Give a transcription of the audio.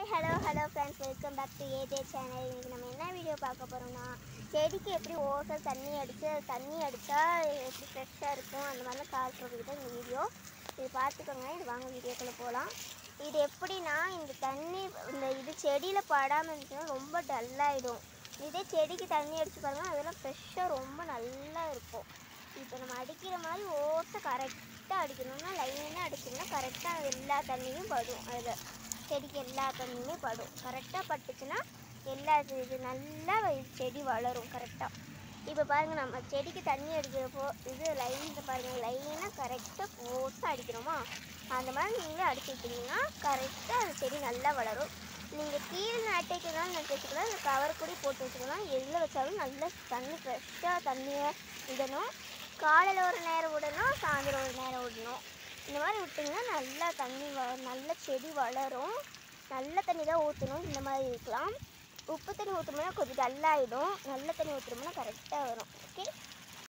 hello hello friends welcome back to AJ channel இன்றைக்கி நம்ம என்ன வீடியோ பார்க்க போகிறோம்னா செடிக்கு எப்படி ஓசல் தண்ணி அடித்து தண்ணி அடித்தா எப்படி ஃப்ரெஷ்ஷாக இருக்கும் அந்த மாதிரிலாம் காட்டுறதுக்கு தான் இந்த வீடியோ இது பார்த்துக்கோங்க இது வாங்க வீடியோக்குள்ளே போகலாம் இது எப்படின்னா இந்த தண்ணி இந்த இது செடியில் படாமல் இருந்துச்சுன்னா ரொம்ப டல்லாகிடும் இதே செடிக்கு தண்ணி அடித்து பாருங்க அதெல்லாம் ஃப்ரெஷ்ஷாக ரொம்ப நல்லா இருக்கும் இப்போ நம்ம அடிக்கிற மாதிரி ஓசை கரெக்டாக அடிக்கணும்னா லைனாக அடிச்சோம்னா கரெக்டாக எல்லா தண்ணியும் படும் அதில் செடிக்கு எல்லா தண்ணியுமே படும் கரெக்டாக பட்டுச்சுன்னா எல்லா இது- இது நல்லா வ- செடி வளரும் கரெக்டாக இப்போ பாருங்கள் நம்ம செடிக்கு தண்ணி அடிக்கிறப்போ இது லைனில் பாருங்கள் லைனாக கரெக்டாக ஃபோர்ஸாக அடிக்கிறோமா அந்த மாதிரி நீங்களே அடிச்சு விட்டீங்கன்னா கரெக்டாக அந்த செடி நல்லா வளரும் நீங்கள் கீழே நட்டு வைக்கிறதாலும் நட்டு வச்சுக்கலாம் இல்லை கவர் கூட போட்டு வச்சுக்கலாம் எதில் வச்சாலும் நல்லா தண்ணி ஃப்ரெஷ்ஷாக தண்ணியை விடணும் காலையில் ஒரு நேரம் விடணும் சாயந்தரம் ஒரு நேரம் விடணும் இந்த மாதிரி விட்டிங்கன்னா நல்லா தண்ணி வ நல்ல செடி வளரும் நல்ல தண்ணி தான் ஊற்றணும் இந்த மாதிரி இருக்கலாம் உப்பு தண்ணி ஊற்றணும்னா கொஞ்சம் டல்லாகிடும் நல்ல தண்ணி ஊற்றுனோம்னா கரெக்டாக வரும் ஓகே